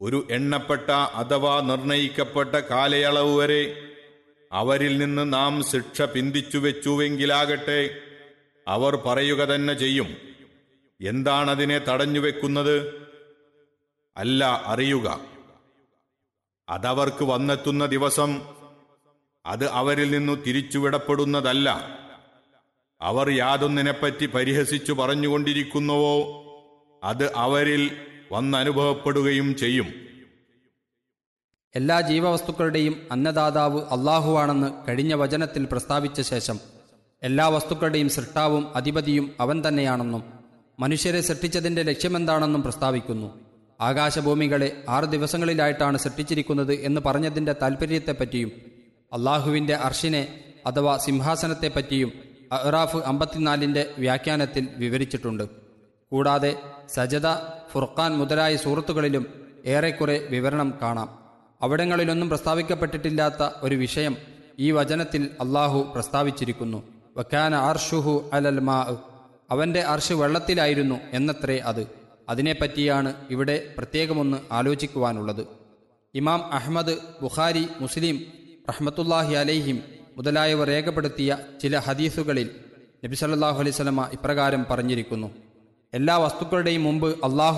ഒരു എണ്ണപ്പെട്ട അഥവാ നിർണയിക്കപ്പെട്ട കാലയളവ് വരെ അവരിൽ നിന്ന് നാം ശിക്ഷ പിന്തിച്ചു വെച്ചുവെങ്കിലാകട്ടെ അവർ പറയുക തന്നെ ചെയ്യും എന്താണതിനെ തടഞ്ഞുവെക്കുന്നത് അല്ല അറിയുക അതവർക്ക് വന്നെത്തുന്ന ദിവസം അത് അവരിൽ നിന്നു തിരിച്ചുവിടപ്പെടുന്നതല്ല അവർ യാതൊന്നിനെപ്പറ്റി പരിഹസിച്ചു പറഞ്ഞുകൊണ്ടിരിക്കുന്നുവോ അത് അവരിൽ വന്നനുഭവപ്പെടുകയും ചെയ്യും എല്ലാ ജീവവസ്തുക്കളുടെയും അന്നദാതാവ് അള്ളാഹുവാണെന്ന് കഴിഞ്ഞ വചനത്തിൽ പ്രസ്താവിച്ച ശേഷം എല്ലാ വസ്തുക്കളുടെയും സൃഷ്ടാവും അധിപതിയും അവൻ തന്നെയാണെന്നും മനുഷ്യരെ സൃഷ്ടിച്ചതിന്റെ ലക്ഷ്യമെന്താണെന്നും പ്രസ്താവിക്കുന്നു ആകാശഭൂമികളെ ആറ് ദിവസങ്ങളിലായിട്ടാണ് സൃഷ്ടിച്ചിരിക്കുന്നത് എന്ന് പറഞ്ഞതിന്റെ താൽപ്പര്യത്തെപ്പറ്റിയും അള്ളാഹുവിന്റെ അർഷിനെ അഥവാ സിംഹാസനത്തെപ്പറ്റിയും അഹ്റാഫ് അമ്പത്തിനാലിന്റെ വ്യാഖ്യാനത്തിൽ വിവരിച്ചിട്ടുണ്ട് കൂടാതെ സജദ ഫുർഖാൻ മുതലായ സൂറത്തുകളിലും ഏറെക്കുറെ വിവരണം കാണാം അവിടങ്ങളിലൊന്നും പ്രസ്താവിക്കപ്പെട്ടിട്ടില്ലാത്ത ഒരു വിഷയം ഈ വചനത്തിൽ അള്ളാഹു പ്രസ്താവിച്ചിരിക്കുന്നു വക്കാന അർഷുഹു അലൽ മാ അവന്റെ അർഷ് വെള്ളത്തിലായിരുന്നു എന്നത്രേ അത് അതിനെപ്പറ്റിയാണ് ഇവിടെ പ്രത്യേകമൊന്ന് ആലോചിക്കുവാനുള്ളത് ഇമാം അഹ്മദ് ബുഖാരി മുസ്ലിം റഹ്മത്തുല്ലാഹി അലൈഹിം മുതലായവർ രേഖപ്പെടുത്തിയ ചില ഹദീസുകളിൽ നബി സല്ലല്ലാഹു അലൈഹി സ്വലമ ഇപ്രകാരം പറഞ്ഞിരിക്കുന്നു എല്ലാ വസ്തുക്കളുടെയും മുമ്പ് അള്ളാഹു